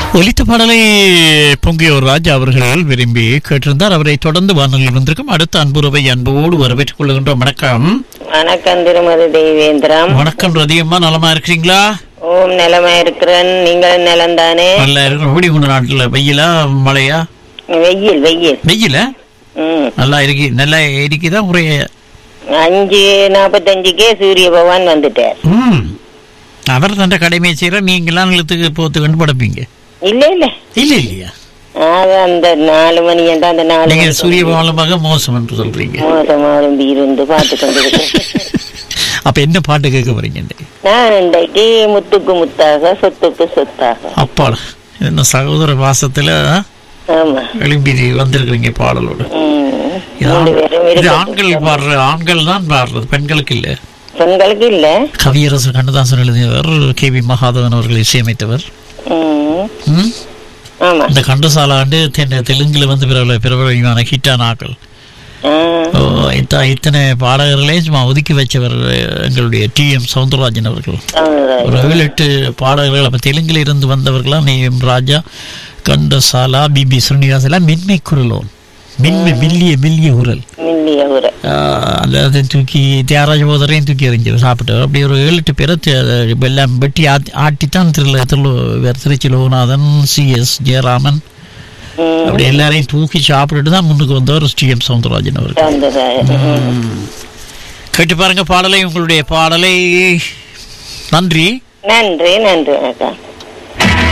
ஒலித்த பாடலை பொங்கியோர் ராஜா அவர்கள் விரும்பி கேட்டிருந்தார் அவரை தொடர்ந்து வானொலியில் வந்திருக்கும் அடுத்த அன்புறவை அன்போடு வரவேற்றுக் கொள்கின்றோம் வணக்கம் வணக்கம் திருமதி தெய்வேந்திரம் வணக்கம் ரதியம்மா நலமா இருக்கிறீங்களா ஓம் நிலமா இருக்கிறேன் நீங்கள் நிலம்தானே நல்லா இருக்கிறோம் எப்படி உங்க நாட்டுல வெயிலா மழையா வெயில் வெயில் வெயில ம் நல்லா இருக்கு நல்லா இருக்குதா ஒரே அஞ்சு நாற்பத்தஞ்சுக்கே சூரிய பகவான் வந்துட்டார் ம் அவர் தந்த கடமையை செய்யற நீங்களாம் நிலத்துக்கு போத்துக்கண்டு படைப்பீங்க இல்ல இல்ல இல்ல இல்லையா அது அந்த நாலு மணி என்ற அந்த நாலு நீங்க மணிக்கு சூரிய பகவானமாக மோசம் என்று சொல்றீங்க மோசமா இருந்து இருந்து பார்த்து கொண்டு இருக்கேன். அப்ப என்ன பாட்டு கேட்க போறீங்க நான் இன்றைக்கு முத்துக்கு முத்தாக சொத்துக்கு சொத்தாக அப்பாடா என்ன சகோதர வாசத்துல ஆமா எழும்பி வந்திருக்கிறீங்க பாடலோடு ம். இது மூணு ஆண்- பேரும் இது இருக்க ஆண்கள் பாடுற ஆண்கள் தான் பாடுறது பெண்களுக்கு இல்ல பெண்களுக்கு இல்ல கவியரசு கண்ணதாசன் எழுதியவர் கே வி மகாதவன் அவர்கள் இசையமைத்தவர் ம். ம்? ஆமா இந்த கண்டசால ஆண்டு தென் தெலுங்குல வந்து பிரபல பிரபலமான ஹிட்டான ஆக்கள் ஆ. ஓ, இத்த- இத்தனை பாடகர்களையும் சும்மா ஒதுக்கி வச்சவர் எங்களுடைய டி எம் சவுந்தரராஜன் அவர்கள் சௌந்தரராஜன். ஒரு ஏழு எட்டு பாடகர்கள் அப்ப தெலுங்குல இருந்து வந்தவர்களாம் நீ எம் ராஜா கண்டசாலா பிபி ஸ்ரீனிவாஸ் எல்லாம் மென்மை குரலோன் மென்மை மெல்லிய மெல்லிய குரல் மில்லிய உரை ஆஹ் அதை தூக்கி தியாகராஜ போதரையும் தூக்கி எறிஞ்சு சாப்பிட்டு அப்படி ஒரு ஏழு எட்டு பேரை தி- எல்லாம் வெட்டி ஆத்தி ஆட்டித்தான் திரு திரு வேறு திருச்சி லோகநாதன் சி எஸ் ஜெயராமன் ம். அப்படி எல்லாரையும் தூக்கி சாப்பிட்டுட்டு தான் முன்னுக்கு வந்தவர் டி எம் சவுந்தரராஜன் அவர்கள் சௌந்தரராஜன். ம். கேட்டு பாருங்க பாடலை உங்களுடைய பாடலை நன்றி நன்றி நன்றி வணக்கம்